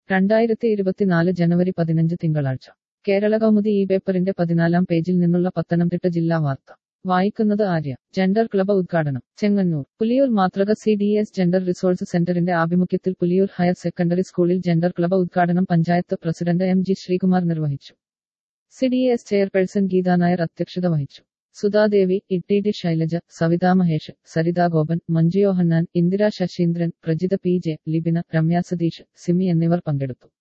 രണ്ടായിരത്തി ഇരുപത്തിനാല് ജനുവരി പതിനഞ്ച് തിങ്കളാഴ്ച കേരള കൗമുദി ഈ പേപ്പറിന്റെ പതിനാലാം പേജിൽ നിന്നുള്ള പത്തനംതിട്ട ജില്ലാ വാർത്ത വായിക്കുന്നത് ആര്യ ജെൻഡർ ക്ലബ് ഉദ്ഘാടനം ചെങ്ങന്നൂർ പുലിയൂർ മാതൃക C D S gender resource സെന്ററിന്റെ ആഭിമുഖ്യത്തിൽ പുലിയൂർ ഹയർ സെക്കൻഡറി സ്കൂളിൽ ജെൻഡർ ക്ലബ് ഉദ്ഘാടനം panchayat president M G Sreekumar നിർവഹിച്ചു C D S chairperson Geetha Nair അധ്യക്ഷത വഹിച്ചു Sudhadevi Itty D Shailaja Savitha Mahesh Saritha Gopan Manju Yohannan Indira Sasheendran Prajitha P J Libina Ramya Satheesh Simi എന്നിവർ പങ്കെടുത്തു